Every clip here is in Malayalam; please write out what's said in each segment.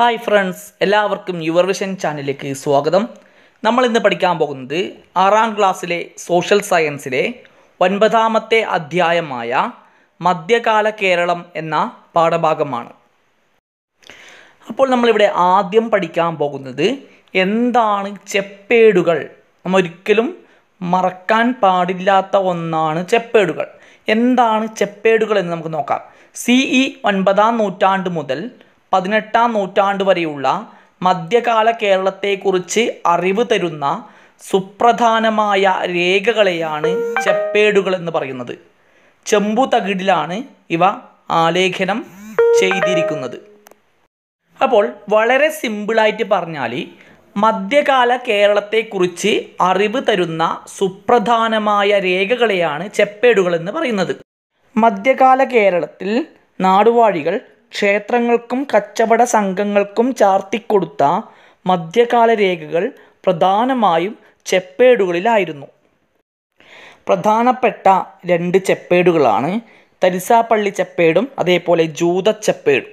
ഹായ് ഫ്രണ്ട്സ് എല്ലാവർക്കും യുവർ വിഷൻ ചാനലിലേക്ക് സ്വാഗതം നമ്മൾ ഇന്ന് പഠിക്കാൻ പോകുന്നത് ആറാം ക്ലാസ്സിലെ സോഷ്യൽ സയൻസിലെ ഒൻപതാമത്തെ അധ്യായമായ മധ്യകാല കേരളം എന്ന പാഠഭാഗമാണ് അപ്പോൾ നമ്മളിവിടെ ആദ്യം പഠിക്കാൻ പോകുന്നത് എന്താണ് ചെപ്പേടുകൾ നമ്മൾ ഒരിക്കലും മറക്കാൻ പാടില്ലാത്ത ഒന്നാണ് ചെപ്പേടുകൾ എന്താണ് ചെപ്പേടുകൾ എന്ന് നമുക്ക് നോക്കാം സി ഇ ഒൻപതാം നൂറ്റാണ്ട് മുതൽ പതിനെട്ടാം നൂറ്റാണ്ട് വരെയുള്ള മധ്യകാല കേരളത്തെക്കുറിച്ച് അറിവ് തരുന്ന സുപ്രധാനമായ രേഖകളെയാണ് ചെപ്പേടുകൾ എന്ന് പറയുന്നത് ചെമ്പു തകിടിലാണ് ഇവ ആലേഖനം ചെയ്തിരിക്കുന്നത് അപ്പോൾ വളരെ സിമ്പിളായിട്ട് പറഞ്ഞാൽ മധ്യകാല കേരളത്തെക്കുറിച്ച് അറിവ് തരുന്ന സുപ്രധാനമായ രേഖകളെയാണ് ചെപ്പേടുകൾ എന്ന് പറയുന്നത് മധ്യകാല കേരളത്തിൽ നാടുവാഴികൾ ക്ഷേത്രങ്ങൾക്കും കച്ചവട സംഘങ്ങൾക്കും ചാർത്തിക്കൊടുത്ത മധ്യകാല രേഖകൾ പ്രധാനമായും ചെപ്പേടുകളിലായിരുന്നു പ്രധാനപ്പെട്ട രണ്ട് ചെപ്പേടുകളാണ് തരിസാപ്പള്ളി ചെപ്പേടും അതേപോലെ ജൂതച്ചപ്പേടും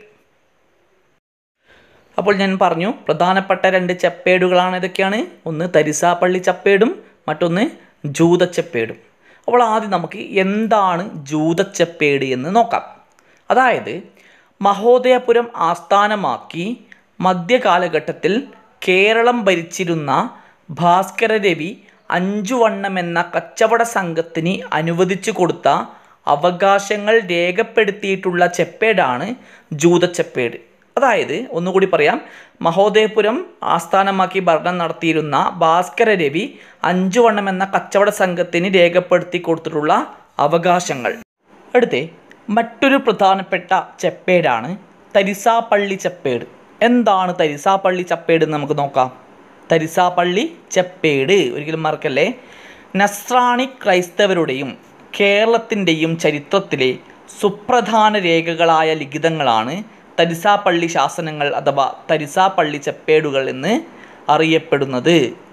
അപ്പോൾ ഞാൻ പറഞ്ഞു പ്രധാനപ്പെട്ട രണ്ട് ചെപ്പേടുകളാണ് ഇതൊക്കെയാണ് ഒന്ന് തരിസാപ്പള്ളി ചപ്പേടും മറ്റൊന്ന് ജൂതച്ചപ്പേടും അപ്പോൾ ആദ്യം നമുക്ക് എന്താണ് ജൂതച്ചപ്പേട് എന്ന് നോക്കാം അതായത് മഹോദയപുരം ആസ്ഥാനമാക്കി മധ്യകാലഘട്ടത്തിൽ കേരളം ഭരിച്ചിരുന്ന ഭാസ്കര രവി അഞ്ചുവണ്ണം എന്ന കച്ചവട സംഘത്തിന് അനുവദിച്ചു കൊടുത്ത അവകാശങ്ങൾ രേഖപ്പെടുത്തിയിട്ടുള്ള ചെപ്പേടാണ് ജൂതച്ചപ്പേട് അതായത് ഒന്നുകൂടി പറയാം മഹോദയപുരം ആസ്ഥാനമാക്കി ഭരണം നടത്തിയിരുന്ന ഭാസ്കര രവി അഞ്ചുവണ്ണം എന്ന കച്ചവട സംഘത്തിന് രേഖപ്പെടുത്തി കൊടുത്തിട്ടുള്ള അവകാശങ്ങൾ അടുത്തേ മറ്റൊരു പ്രധാനപ്പെട്ട ചെപ്പേടാണ് തരിസാപ്പള്ളി ചെപ്പേട് എന്താണ് തരിസാപ്പള്ളി ചെപ്പേട് എന്ന് നമുക്ക് നോക്കാം തരിസാപ്പള്ളി ചെപ്പേട് ഒരിക്കലും മറക്കല്ലേ നസ്രാണി ക്രൈസ്തവരുടെയും കേരളത്തിൻ്റെയും ചരിത്രത്തിലെ സുപ്രധാന രേഖകളായ ലിഖിതങ്ങളാണ് തരിസാപ്പള്ളി ശാസനങ്ങൾ അഥവാ തരിസാപ്പള്ളി ചെപ്പേടുകൾ എന്ന് അറിയപ്പെടുന്നത്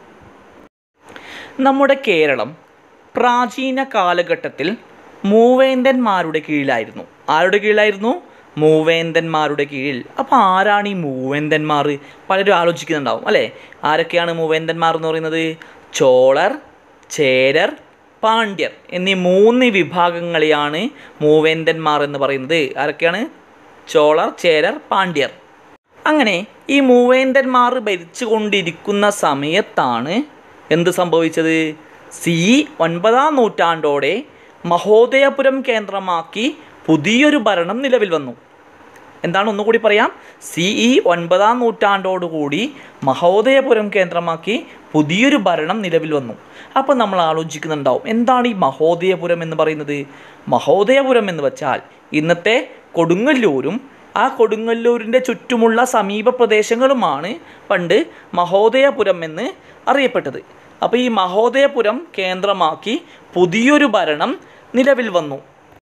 നമ്മുടെ കേരളം പ്രാചീന കാലഘട്ടത്തിൽ മൂവേന്തന്മാരുടെ കീഴിലായിരുന്നു ആരുടെ കീഴിലായിരുന്നു മൂവേന്തന്മാരുടെ കീഴിൽ അപ്പോൾ ആരാണ് ഈ മൂവേന്തന്മാർ പലരും ആലോചിക്കുന്നുണ്ടാവും അല്ലേ ആരൊക്കെയാണ് മൂവേന്തന്മാർ എന്ന് പറയുന്നത് ചോളർ ചേരർ പാണ്ഡ്യർ എന്നീ മൂന്ന് വിഭാഗങ്ങളെയാണ് മൂവേന്തന്മാർ എന്ന് പറയുന്നത് ആരൊക്കെയാണ് ചോളർ ചേരർ പാണ്ഡ്യർ അങ്ങനെ ഈ മൂവേന്തന്മാർ ഭരിച്ചുകൊണ്ടിരിക്കുന്ന സമയത്താണ് എന്ത് സംഭവിച്ചത് സി ഒൻപതാം നൂറ്റാണ്ടോടെ മഹോദയപുരം കേന്ദ്രമാക്കി പുതിയൊരു ഭരണം നിലവിൽ വന്നു എന്താണ് ഒന്നുകൂടി പറയാം സി ഇ ഒൻപതാം നൂറ്റാണ്ടോടുകൂടി മഹോദയപുരം കേന്ദ്രമാക്കി പുതിയൊരു ഭരണം നിലവിൽ വന്നു അപ്പോൾ നമ്മൾ ആലോചിക്കുന്നുണ്ടാവും എന്താണ് ഈ മഹോദയപുരം എന്ന് പറയുന്നത് മഹോദയപുരം എന്ന് വെച്ചാൽ ഇന്നത്തെ കൊടുങ്ങല്ലൂരും ആ കൊടുങ്ങല്ലൂരിൻ്റെ ചുറ്റുമുള്ള സമീപ പ്രദേശങ്ങളുമാണ് പണ്ട് മഹോദയപുരം എന്ന് അറിയപ്പെട്ടത് അപ്പോൾ ഈ മഹോദയപുരം കേന്ദ്രമാക്കി പുതിയൊരു ഭരണം നിലവിൽ വന്നു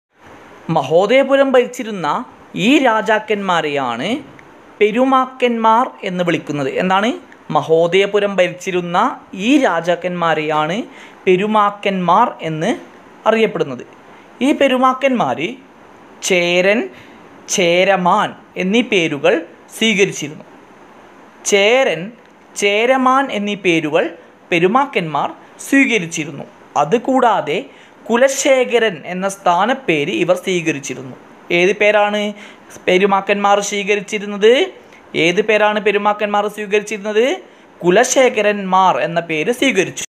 മഹോദയപുരം ഭരിച്ചിരുന്ന ഈ രാജാക്കന്മാരെയാണ് പെരുമാക്കന്മാർ എന്ന് വിളിക്കുന്നത് എന്താണ് മഹോദയപുരം ഭരിച്ചിരുന്ന ഈ രാജാക്കന്മാരെയാണ് പെരുമാക്കന്മാർ എന്ന് അറിയപ്പെടുന്നത് ഈ പെരുമാക്കന്മാർ ചേരൻ ചേരമാൻ എന്നീ പേരുകൾ സ്വീകരിച്ചിരുന്നു ചേരൻ ചേരമാൻ എന്നീ പേരുകൾ പെരുമാക്കന്മാർ സ്വീകരിച്ചിരുന്നു അതുകൂടാതെ കുലശേഖരൻ എന്ന സ്ഥാനപ്പേര് ഇവർ സ്വീകരിച്ചിരുന്നു ഏത് പേരാണ് പെരുമാക്കന്മാർ സ്വീകരിച്ചിരുന്നത് ഏത് പേരാണ് പെരുമാക്കന്മാർ സ്വീകരിച്ചിരുന്നത് കുലശേഖരന്മാർ എന്ന പേര് സ്വീകരിച്ചു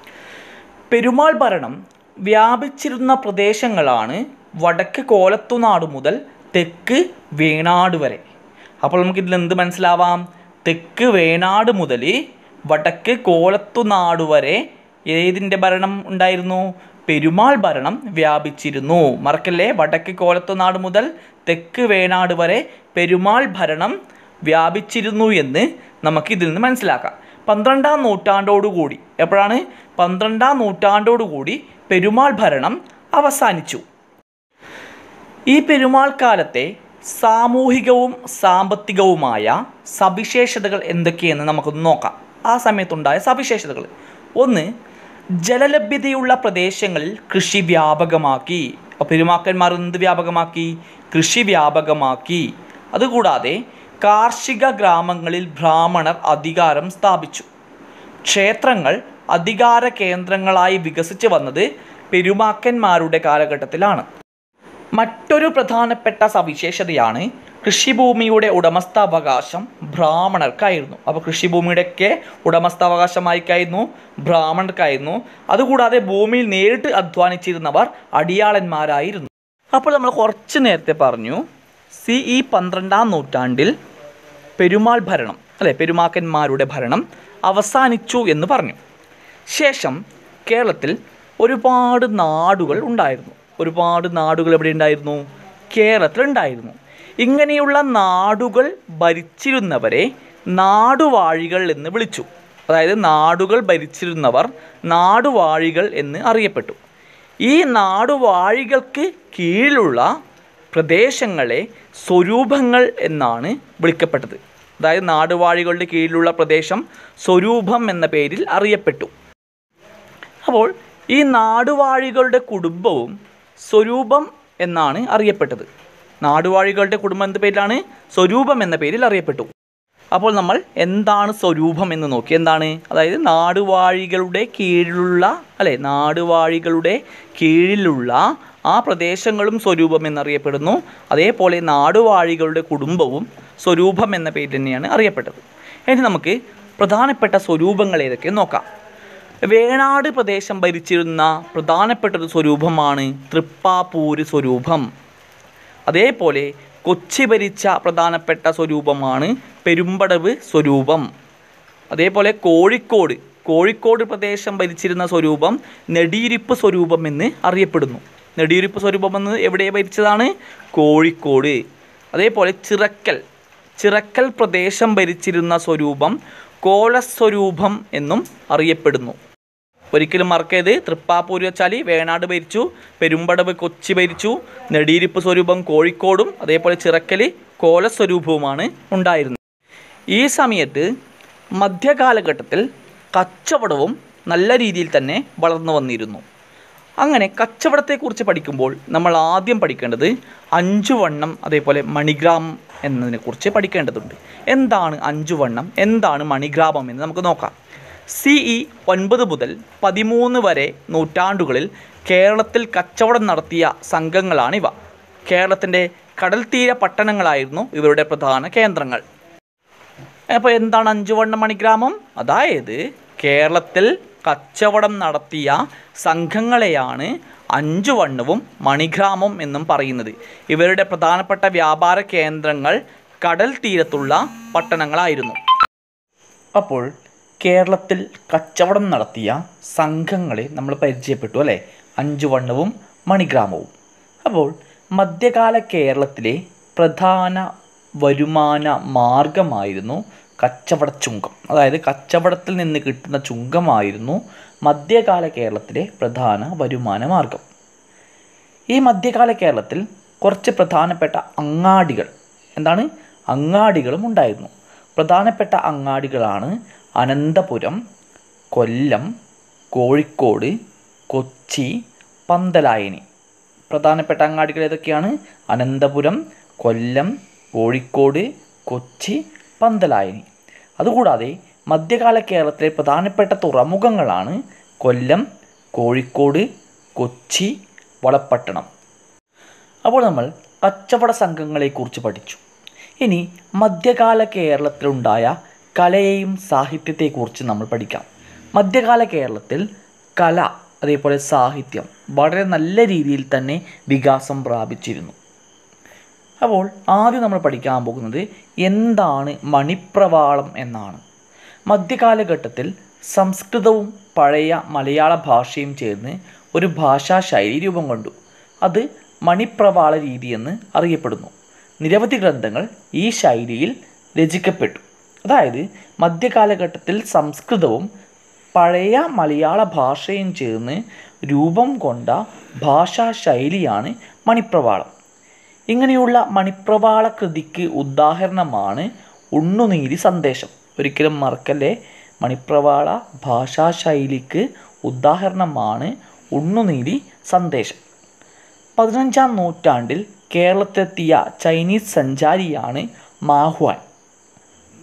പെരുമാൾ ഭരണം വ്യാപിച്ചിരുന്ന പ്രദേശങ്ങളാണ് വടക്ക് കോലത്തുനാട് മുതൽ തെക്ക് വേണാട് വരെ അപ്പോൾ നമുക്കിതിൽ എന്ത് മനസ്സിലാവാം തെക്ക് വേണാട് മുതൽ വടക്ക് കോലത്തുനാട് വരെ ഏതിൻ്റെ ഭരണം ഉണ്ടായിരുന്നു പെരുമാൾ ഭരണം വ്യാപിച്ചിരുന്നു മറക്കല്ലേ വടക്ക് കോലത്തുനാട് മുതൽ തെക്ക് വേണാട് വരെ പെരുമാൾ ഭരണം വ്യാപിച്ചിരുന്നു എന്ന് നമുക്ക് ഇതിൽ നിന്ന് മനസ്സിലാക്കാം പന്ത്രണ്ടാം നൂറ്റാണ്ടോടുകൂടി എപ്പോഴാണ് പന്ത്രണ്ടാം നൂറ്റാണ്ടോടുകൂടി പെരുമാൾ ഭരണം അവസാനിച്ചു ഈ പെരുമാൾ കാലത്തെ സാമൂഹികവും സാമ്പത്തികവുമായ സവിശേഷതകൾ എന്തൊക്കെയെന്ന് നമുക്കൊന്ന് നോക്കാം ആ സമയത്തുണ്ടായ സവിശേഷതകൾ ഒന്ന് ജലലഭ്യതയുള്ള പ്രദേശങ്ങളിൽ കൃഷി വ്യാപകമാക്കി പെരുമാക്കന്മാർ എന്ത് വ്യാപകമാക്കി കൃഷി വ്യാപകമാക്കി അതുകൂടാതെ കാർഷിക ഗ്രാമങ്ങളിൽ ബ്രാഹ്മണർ അധികാരം സ്ഥാപിച്ചു ക്ഷേത്രങ്ങൾ അധികാര കേന്ദ്രങ്ങളായി വികസിച്ചു വന്നത് പെരുമാക്കന്മാരുടെ കാലഘട്ടത്തിലാണ് മറ്റൊരു പ്രധാനപ്പെട്ട സവിശേഷതയാണ് കൃഷിഭൂമിയുടെ ഉടമസ്ഥാവകാശം ബ്രാഹ്മണർക്കായിരുന്നു അപ്പോൾ കൃഷിഭൂമിയുടെയൊക്കെ ഉടമസ്ഥാവകാശമായിക്കായിരുന്നു ബ്രാഹ്മണർക്കായിരുന്നു അതുകൂടാതെ ഭൂമിയിൽ നേരിട്ട് അധ്വാനിച്ചിരുന്നവർ അടിയാളന്മാരായിരുന്നു അപ്പോൾ നമ്മൾ കുറച്ച് നേരത്തെ പറഞ്ഞു സി ഇ പന്ത്രണ്ടാം നൂറ്റാണ്ടിൽ പെരുമാൾ ഭരണം അല്ലെ പെരുമാക്കന്മാരുടെ ഭരണം അവസാനിച്ചു എന്ന് പറഞ്ഞു ശേഷം കേരളത്തിൽ ഒരുപാട് നാടുകൾ ഉണ്ടായിരുന്നു ഒരുപാട് നാടുകൾ എവിടെ ഉണ്ടായിരുന്നു കേരളത്തിലുണ്ടായിരുന്നു ഇങ്ങനെയുള്ള നാടുകൾ ഭരിച്ചിരുന്നവരെ നാടുവാഴികൾ എന്ന് വിളിച്ചു അതായത് നാടുകൾ ഭരിച്ചിരുന്നവർ നാടുവാഴികൾ എന്ന് അറിയപ്പെട്ടു ഈ നാടുവാഴികൾക്ക് കീഴിലുള്ള പ്രദേശങ്ങളെ സ്വരൂപങ്ങൾ എന്നാണ് വിളിക്കപ്പെട്ടത് അതായത് നാടുവാഴികളുടെ കീഴിലുള്ള പ്രദേശം സ്വരൂപം എന്ന പേരിൽ അറിയപ്പെട്ടു അപ്പോൾ ഈ നാടുവാഴികളുടെ കുടുംബവും സ്വരൂപം എന്നാണ് അറിയപ്പെട്ടത് നാടുവാഴികളുടെ കുടുംബം എന്ന പേരിലാണ് സ്വരൂപം എന്ന പേരിൽ അറിയപ്പെട്ടു അപ്പോൾ നമ്മൾ എന്താണ് സ്വരൂപം എന്ന് നോക്കി എന്താണ് അതായത് നാടുവാഴികളുടെ കീഴിലുള്ള അല്ലെ നാടുവാഴികളുടെ കീഴിലുള്ള ആ പ്രദേശങ്ങളും സ്വരൂപം എന്നറിയപ്പെടുന്നു അതേപോലെ നാടുവാഴികളുടെ കുടുംബവും സ്വരൂപം എന്ന പേരിൽ തന്നെയാണ് അറിയപ്പെട്ടത് ഇനി നമുക്ക് പ്രധാനപ്പെട്ട സ്വരൂപങ്ങൾ ഏതൊക്കെ നോക്കാം വേണാട് പ്രദേശം ഭരിച്ചിരുന്ന പ്രധാനപ്പെട്ട ഒരു സ്വരൂപമാണ് തൃപ്പാപ്പൂര് സ്വരൂപം അതേപോലെ കൊച്ചി ഭരിച്ച പ്രധാനപ്പെട്ട സ്വരൂപമാണ് പെരുമ്പടവ് സ്വരൂപം അതേപോലെ കോഴിക്കോട് കോഴിക്കോട് പ്രദേശം ഭരിച്ചിരുന്ന സ്വരൂപം നെടിയിരിപ്പ് സ്വരൂപം എന്ന് അറിയപ്പെടുന്നു നെടിയിരിപ്പ് സ്വരൂപം എന്ന് എവിടെ ഭരിച്ചതാണ് കോഴിക്കോട് അതേപോലെ ചിറക്കൽ ചിറക്കൽ പ്രദേശം ഭരിച്ചിരുന്ന സ്വരൂപം കോലസ്വരൂപം എന്നും അറിയപ്പെടുന്നു ഒരിക്കലും മറക്കരുത് തൃപ്പാപ്പൂര് വെച്ചാൽ വേണാട് ഭരിച്ചു പെരുമ്പടവ് കൊച്ചി ഭരിച്ചു നെടിയിരിപ്പ് സ്വരൂപം കോഴിക്കോടും അതേപോലെ ചിറക്കൽ കോലസ്വരൂപവുമാണ് ഉണ്ടായിരുന്നത് ഈ സമയത്ത് മധ്യകാലഘട്ടത്തിൽ കച്ചവടവും നല്ല രീതിയിൽ തന്നെ വളർന്നു വന്നിരുന്നു അങ്ങനെ കച്ചവടത്തെക്കുറിച്ച് പഠിക്കുമ്പോൾ നമ്മൾ ആദ്യം പഠിക്കേണ്ടത് അഞ്ചു വണ്ണം അതേപോലെ മണിഗ്രാമം എന്നതിനെക്കുറിച്ച് പഠിക്കേണ്ടതുണ്ട് എന്താണ് അഞ്ചു വണ്ണം എന്താണ് മണിഗ്രാമം എന്ന് നമുക്ക് നോക്കാം സി ഇ ഒൻപത് മുതൽ പതിമൂന്ന് വരെ നൂറ്റാണ്ടുകളിൽ കേരളത്തിൽ കച്ചവടം നടത്തിയ സംഘങ്ങളാണിവ കേരളത്തിൻ്റെ കടൽത്തീര പട്ടണങ്ങളായിരുന്നു ഇവരുടെ പ്രധാന കേന്ദ്രങ്ങൾ അപ്പോൾ എന്താണ് അഞ്ചുവണ്ണം മണിഗ്രാമം അതായത് കേരളത്തിൽ കച്ചവടം നടത്തിയ സംഘങ്ങളെയാണ് അഞ്ചുവണ്ണവും മണിഗ്രാമം എന്നും പറയുന്നത് ഇവരുടെ പ്രധാനപ്പെട്ട വ്യാപാര കേന്ദ്രങ്ങൾ കടൽ തീരത്തുള്ള പട്ടണങ്ങളായിരുന്നു അപ്പോൾ കേരളത്തിൽ കച്ചവടം നടത്തിയ സംഘങ്ങളെ നമ്മൾ പരിചയപ്പെട്ടു അല്ലേ അഞ്ചുവണ്ണവും മണിഗ്രാമവും അപ്പോൾ മധ്യകാല കേരളത്തിലെ പ്രധാന വരുമാന മാർഗമായിരുന്നു കച്ചവട ചുങ്കം അതായത് കച്ചവടത്തിൽ നിന്ന് കിട്ടുന്ന ചുങ്കമായിരുന്നു മധ്യകാല കേരളത്തിലെ പ്രധാന വരുമാന മാർഗം ഈ മധ്യകാല കേരളത്തിൽ കുറച്ച് പ്രധാനപ്പെട്ട അങ്ങാടികൾ എന്താണ് അങ്ങാടികളും ഉണ്ടായിരുന്നു പ്രധാനപ്പെട്ട അങ്ങാടികളാണ് അനന്തപുരം കൊല്ലം കോഴിക്കോട് കൊച്ചി പന്തലായനി പ്രധാനപ്പെട്ട അങ്ങാടികൾ ഏതൊക്കെയാണ് അനന്തപുരം കൊല്ലം കോഴിക്കോട് കൊച്ചി പന്തലായനി അതുകൂടാതെ മധ്യകാല കേരളത്തിലെ പ്രധാനപ്പെട്ട തുറമുഖങ്ങളാണ് കൊല്ലം കോഴിക്കോട് കൊച്ചി വളപ്പട്ടണം അപ്പോൾ നമ്മൾ കച്ചവട സംഘങ്ങളെക്കുറിച്ച് പഠിച്ചു ഇനി മധ്യകാല കേരളത്തിലുണ്ടായ കലയെയും സാഹിത്യത്തെക്കുറിച്ച് നമ്മൾ പഠിക്കാം മധ്യകാല കേരളത്തിൽ കല അതേപോലെ സാഹിത്യം വളരെ നല്ല രീതിയിൽ തന്നെ വികാസം പ്രാപിച്ചിരുന്നു അപ്പോൾ ആദ്യം നമ്മൾ പഠിക്കാൻ പോകുന്നത് എന്താണ് മണിപ്രവാളം എന്നാണ് മധ്യകാലഘട്ടത്തിൽ സംസ്കൃതവും പഴയ മലയാള ഭാഷയും ചേർന്ന് ഒരു ഭാഷാ ശൈലി രൂപം കൊണ്ടു അത് മണിപ്രവാള രീതി എന്ന് അറിയപ്പെടുന്നു നിരവധി ഗ്രന്ഥങ്ങൾ ഈ ശൈലിയിൽ രചിക്കപ്പെട്ടു അതായത് മധ്യകാലഘട്ടത്തിൽ സംസ്കൃതവും പഴയ മലയാള ഭാഷയും ചേർന്ന് രൂപം കൊണ്ട ഭാഷാ ശൈലിയാണ് മണിപ്രവാളം ഇങ്ങനെയുള്ള മണിപ്രവാള കൃതിക്ക് ഉദാഹരണമാണ് ഉണ്ണുനീരി സന്ദേശം ഒരിക്കലും മറക്കല്ലേ മണിപ്രവാള ഭാഷാ ശൈലിക്ക് ഉദാഹരണമാണ് ഉണ്ണുനീരി സന്ദേശം പതിനഞ്ചാം നൂറ്റാണ്ടിൽ കേരളത്തിലെത്തിയ ചൈനീസ് സഞ്ചാരിയാണ് മാഹ്വാൻ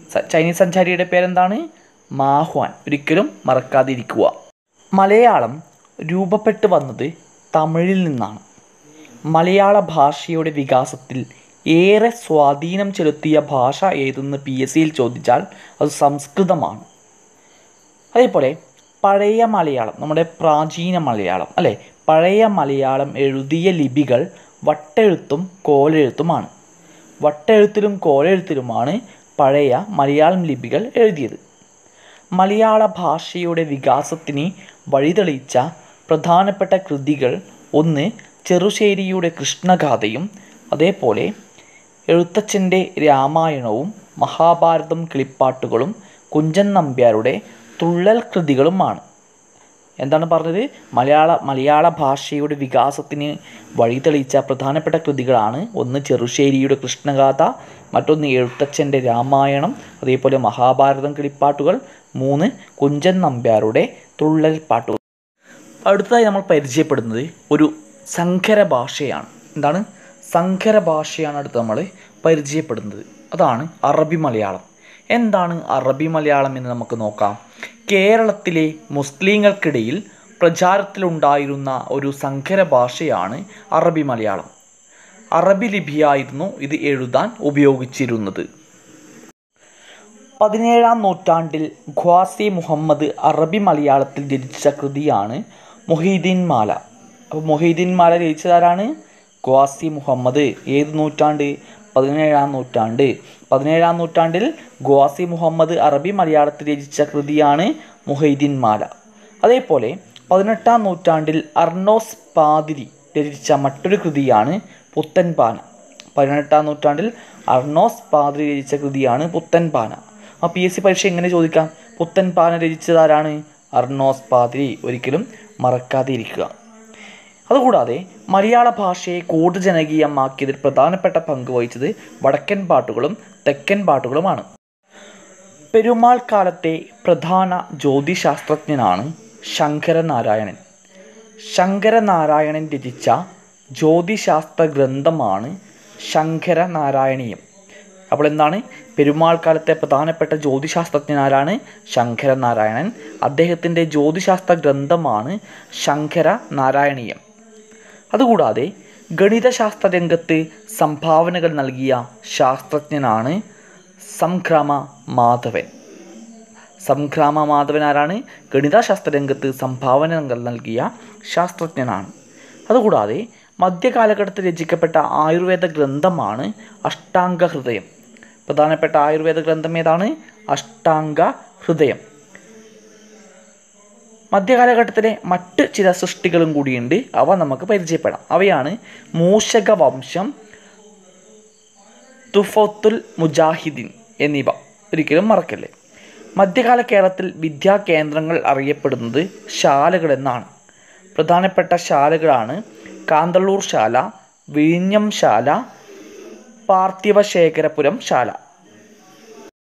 സ- ചൈനീസ് സഞ്ചാരിയുടെ പേരെന്താണ് മാഹ്വാൻ ഒരിക്കലും മറക്കാതിരിക്കുക മലയാളം രൂപപ്പെട്ടു വന്നത് തമിഴിൽ നിന്നാണ് മലയാള ഭാഷയുടെ വികാസത്തിൽ ഏറെ സ്വാധീനം ചെലുത്തിയ ഭാഷ ഏതെന്ന് പി എസ് സിയിൽ ചോദിച്ചാൽ അത് സംസ്കൃതമാണ് അതേപോലെ പഴയ മലയാളം നമ്മുടെ പ്രാചീന മലയാളം അല്ലേ പഴയ മലയാളം എഴുതിയ ലിപികൾ വട്ടെഴുത്തും കോലെഴുത്തുമാണ് വട്ടെഴുത്തിലും കോലെഴുത്തിലുമാണ് പഴയ മലയാളം ലിപികൾ എഴുതിയത് മലയാള ഭാഷയുടെ വികാസത്തിന് വഴിതെളിച്ച പ്രധാനപ്പെട്ട കൃതികൾ ഒന്ന് ചെറുശ്ശേരിയുടെ കൃഷ്ണഗാഥയും അതേപോലെ എഴുത്തച്ഛൻ്റെ രാമായണവും മഹാഭാരതം കിളിപ്പാട്ടുകളും കുഞ്ചൻ നമ്പ്യാരുടെ തുള്ളൽ കൃതികളുമാണ് എന്താണ് പറഞ്ഞത് മലയാള മലയാള ഭാഷയുടെ വികാസത്തിന് വഴിതെളിച്ച പ്രധാനപ്പെട്ട കൃതികളാണ് ഒന്ന് ചെറുശ്ശേരിയുടെ കൃഷ്ണഗാഥ മറ്റൊന്ന് എഴുത്തച്ഛൻ്റെ രാമായണം അതേപോലെ മഹാഭാരതം കിളിപ്പാട്ടുകൾ മൂന്ന് കുഞ്ചൻ നമ്പ്യാരുടെ തുള്ളൽ പാട്ടുകൾ അടുത്തതായി നമ്മൾ പരിചയപ്പെടുന്നത് ഒരു സങ്കര ഭാഷയാണ് എന്താണ് സങ്കര ഭാഷയാണ് അടുത്ത് നമ്മൾ പരിചയപ്പെടുന്നത് അതാണ് അറബി മലയാളം എന്താണ് അറബി മലയാളം എന്ന് നമുക്ക് നോക്കാം കേരളത്തിലെ മുസ്ലിങ്ങൾക്കിടയിൽ പ്രചാരത്തിലുണ്ടായിരുന്ന ഒരു സങ്കര ഭാഷയാണ് അറബി മലയാളം അറബി ലിപിയായിരുന്നു ഇത് എഴുതാൻ ഉപയോഗിച്ചിരുന്നത് പതിനേഴാം നൂറ്റാണ്ടിൽ ഖ്വാസി മുഹമ്മദ് അറബി മലയാളത്തിൽ രചിച്ച കൃതിയാണ് മൊഹീദ്ദീൻ മാല അപ്പോൾ മൊഹീദ്ദീൻ മാല രചിച്ചതാരാണ് ഖ്വാസി മുഹമ്മദ് ഏത് നൂറ്റാണ്ട് പതിനേഴാം നൂറ്റാണ്ട് പതിനേഴാം നൂറ്റാണ്ടിൽ ഖ്വാസി മുഹമ്മദ് അറബി മലയാളത്തിൽ രചിച്ച കൃതിയാണ് മൊഹീദ്ദീൻ മാല അതേപോലെ പതിനെട്ടാം നൂറ്റാണ്ടിൽ അർണോസ് പാതിരി രചിച്ച മറ്റൊരു കൃതിയാണ് പുത്തൻപാന പതിനെട്ടാം നൂറ്റാണ്ടിൽ അർണോസ് പാതിരി രചിച്ച കൃതിയാണ് പുത്തൻപാന ആ പി എസ് സി പരീക്ഷ എങ്ങനെ ചോദിക്കാം പുത്തൻപാന രചിച്ചതാരാണ് അർണോസ് പാതിരി ഒരിക്കലും മറക്കാതെ ഇരിക്കുക അതുകൂടാതെ മലയാള ഭാഷയെ കൂടുതൽ ജനകീയമാക്കിയതിൽ പ്രധാനപ്പെട്ട പങ്ക് വഹിച്ചത് വടക്കൻ പാട്ടുകളും തെക്കൻ പാട്ടുകളുമാണ് പെരുമാൾ കാലത്തെ പ്രധാന ജ്യോതിശാസ്ത്രജ്ഞനാണ് ശങ്കരനാരായണൻ ശങ്കരനാരായണൻ രചിച്ച ജ്യോതിശാസ്ത്ര ഗ്രന്ഥമാണ് ശങ്കരനാരായണീയം അപ്പോൾ എന്താണ് പെരുമാൾ കാലത്തെ പ്രധാനപ്പെട്ട ജ്യോതിശാസ്ത്രജ്ഞനാരാണ് ശങ്കരനാരായണൻ അദ്ദേഹത്തിൻ്റെ ജ്യോതിശാസ്ത്ര ഗ്രന്ഥമാണ് ശങ്കരനാരായണീയം അതുകൂടാതെ ഗണിതശാസ്ത്ര രംഗത്ത് സംഭാവനകൾ നൽകിയ ശാസ്ത്രജ്ഞനാണ് സംക്രമ മാധവൻ സംക്രാമ മാധവൻ ആരാണ് ഗണിതശാസ്ത്ര രംഗത്ത് സംഭാവനകൾ നൽകിയ ശാസ്ത്രജ്ഞനാണ് അതുകൂടാതെ മധ്യകാലഘട്ടത്തിൽ രചിക്കപ്പെട്ട ആയുർവേദ ഗ്രന്ഥമാണ് അഷ്ടാംഗ ഹൃദയം പ്രധാനപ്പെട്ട ആയുർവേദ ഗ്രന്ഥം ഏതാണ് അഷ്ടാംഗ ഹൃദയം മധ്യകാലഘട്ടത്തിലെ മറ്റ് ചില സൃഷ്ടികളും കൂടിയുണ്ട് അവ നമുക്ക് പരിചയപ്പെടാം അവയാണ് മൂഷക വംശം തുഫത്തുൽ മുജാഹിദീൻ എന്നിവ ഒരിക്കലും മറക്കല്ലേ മധ്യകാല കേരളത്തിൽ വിദ്യാകേന്ദ്രങ്ങൾ അറിയപ്പെടുന്നത് ശാലകൾ എന്നാണ് പ്രധാനപ്പെട്ട ശാലകളാണ് കാന്തള്ളൂർ ശാല വിഴിഞ്ഞം ശാല പാർത്ഥിവശേഖരപുരം ശാല